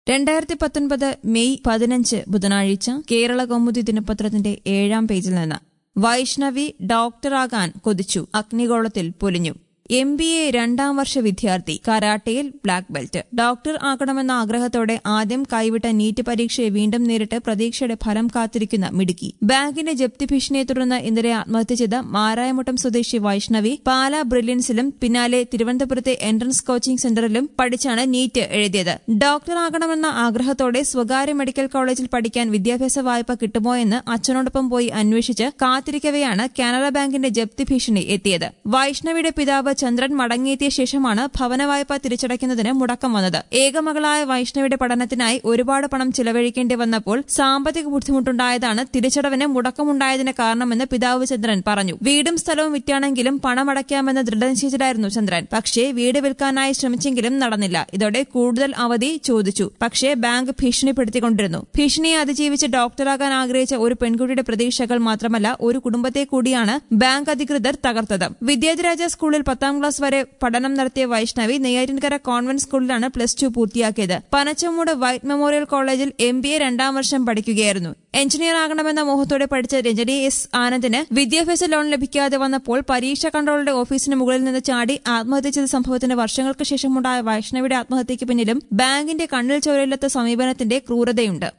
രണ്ടായിരത്തി പത്തൊൻപത് മെയ് പതിനഞ്ച് ബുധനാഴ്ച കേരള കൗമുദി ദിനപത്രത്തിന്റെ ഏഴാം പേജിൽ നിന്ന് വൈഷ്ണവി ഡോക്ടറാകാൻ കൊതിച്ചു അഗ്നിഗോളത്തിൽ പൊലിഞ്ഞു എം ബി എ രണ്ടാം വർഷ വിദ്യാർത്ഥി കരാട്ടയിൽ ബ്ലാക്ക് ബെൽറ്റ് ഡോക്ടർ ആക്കണമെന്ന ആഗ്രഹത്തോടെ ആദ്യം കൈവിട്ട നീറ്റ് പരീക്ഷയെ വീണ്ടും നേരിട്ട് പ്രതീക്ഷയുടെ ഫലം കാത്തിരിക്കുന്ന മിടുക്കി ബാങ്കിന്റെ ജപ്തി ഭീഷണിയെ തുടർന്ന് ഇന്നലെ ആത്മഹത്യ ചെയ്ത മാരായമുട്ടം സ്വദേശി വൈഷ്ണവി പാല ബ്രില്യൻസിലും പിന്നാലെ തിരുവനന്തപുരത്തെ എൻട്രൻസ് കോച്ചിംഗ് സെന്ററിലും പഠിച്ചാണ് നീറ്റ് എഴുതിയത് ഡോക്ടർ ആകണമെന്ന ആഗ്രഹത്തോടെ സ്വകാര്യ മെഡിക്കൽ കോളേജിൽ പഠിക്കാൻ വിദ്യാഭ്യാസ വായ്പ കിട്ടുമോ എന്ന് അച്ഛനോടൊപ്പം പോയി അന്വേഷിച്ച് കാത്തിരിക്കവെയാണ് കാനറ ബാങ്കിന്റെ ജപ്തി ഭീഷണി എത്തിയത് വൈഷ്ണവിയുടെ പിതാവ് ചന്ദ്രൻ മടങ്ങിയെത്തിയ ശേഷമാണ് ഭവന വായ്പ തിരിച്ചടയ്ക്കുന്നതിന് മുടക്കം വന്നത് ഏകമകളായ വൈഷ്ണവിയുടെ പഠനത്തിനായി ഒരുപാട് പണം ചിലവഴിക്കേണ്ടി വന്നപ്പോൾ സാമ്പത്തിക ബുദ്ധിമുട്ടുണ്ടായതാണ് തിരിച്ചടവിന് മുടക്കമുണ്ടായതിന് കാരണമെന്ന് പിതാവ് ചന്ദ്രൻ പറഞ്ഞു വീടും സ്ഥലവും വിറ്റാണെങ്കിലും പണമടയ്ക്കാമെന്ന് ദൃഢനിശ്ചയിച്ചിട്ടായിരുന്നു ചന്ദ്രൻ പക്ഷേ വീട് വിൽക്കാനായി ശ്രമിച്ചെങ്കിലും നടന്നില്ല ഇതോടെ കൂടുതൽ അവധി ചോദിച്ചു പക്ഷേ ബാങ്ക് ഭീഷണിപ്പെടുത്തിക്കൊണ്ടിരുന്നു ഭീഷണിയെ അതിജീവിച്ച് ഡോക്ടറാകാൻ ആഗ്രഹിച്ച ഒരു പെൺകുട്ടിയുടെ പ്രതീക്ഷകൾ മാത്രമല്ല ഒരു കുടുംബത്തെ കൂടിയാണ് ബാങ്ക് അധികൃതർ തകർത്തത് വിദ്യാധിരാജ സ്കൂളിൽ പത്താം ക്ലാസ് വരെ പഠനം നടത്തിയ വൈഷ്ണവി നെയ്യാറ്റിൻകര കോൺവെന്റ് സ്കൂളിലാണ് പ്ലസ് ടു പൂർത്തിയാക്കിയത് പനച്ചമൂട് വൈറ്റ് മെമ്മോറിയൽ കോളേജിൽ എം ബി എ രണ്ടാം വർഷം പഠിക്കുകയായിരുന്നു എഞ്ചിനീയർ ആകണമെന്ന മോഹത്തോടെ പഠിച്ച രജനി എസ് ആനന്ദിന് വിദ്യാഭ്യാസ ലോൺ ലഭിക്കാതെ വന്നപ്പോൾ പരീക്ഷ കൺട്രോളുടെ ഓഫീസിന് മുകളിൽ നിന്ന് ചാടി ആത്മഹത്യ ചെയ്ത സംഭവത്തിന് വർഷങ്ങൾക്ക് ശേഷമുണ്ടായ വൈഷ്ണവിയുടെ ആത്മഹത്യയ്ക്ക് പിന്നിലും ബാങ്കിന്റെ കണ്ണിൽ ചോരയില്ലാത്ത സമീപനത്തിന്റെ ക്രൂരതയുണ്ട്